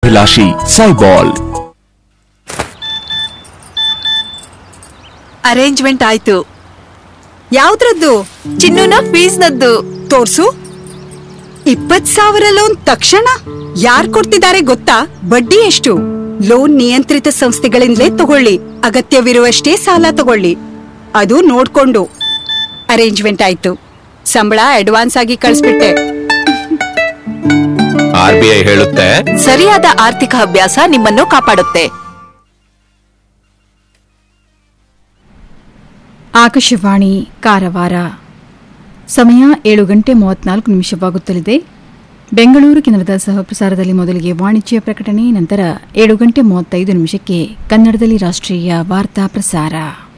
ಶ್ರೇಯೋಭಿಲಾಷಿ ಸೈಬಾಲ್ arrangement ಆಯ್ತು ಯಾವ್ದ್ರದ್ದು ಚಿನ್ನುನ ಫೀಸ್ನದ್ದು ತೋರ್ಸು ಇಪ್ಪತ್ ಸಾವಿರ ಲೋನ್ ತಕ್ಷಣ ಯಾರ್ ಕೊಡ್ತಿದ್ದಾರೆ ಗೊತ್ತಾ ಬಡ್ಡಿ ಎಷ್ಟು ಲೋನ್ ನಿಯಂತ್ರಿತ ಸಂಸ್ಥೆಗಳಿಂದಲೇ ತಗೊಳ್ಳಿ ಅಗತ್ಯವಿರುವಷ್ಟೇ ಸಾಲ ತಗೊಳ್ಳಿ ಅದು ನೋಡ್ಕೊಂಡು ಅರೇಂಜ್ಮೆಂಟ್ ಆಯ್ತು ಸಂಬಳ ಅಡ್ವಾನ್ಸ್ ಆಗಿ ಕಳಿಸ್ಬಿಟ್ಟೆ ಆರ್ ಬಿ ಐ ಹೇಳುತ್ತೆ ಸರಿಯಾದ ಆರ್ಥಿಕ ಅಭ್ಯಾಸ ನಿಮ್ಮನ್ನು ಕಾಪಾಡುತ್ತೆ ಆಕಾಶವಾಣಿ ಕಾರವಾರ ಸಮಯ ಏಳು ಗಂಟೆ ಮೂವತ್ನಾಲ್ಕು ನಿಮಿಷವಾಗುತ್ತಲಿದೆ ಬೆಂಗಳೂರು ಕೇಂದ್ರದ ಸಹಪ್ರಸಾರದಲ್ಲಿ ಮೊದಲಿಗೆ ವಾಣಿಜ್ಯ ಪ್ರಕಟಣೆ ನಂತರ ಏಳು ಗಂಟೆ ಮೂವತ್ತೈದು ನಿಮಿಷಕ್ಕೆ ಕನ್ನಡದಲ್ಲಿ ರಾಷ್ಟ್ರೀಯ ವಾರ್ತಾ ಪ್ರಸಾರ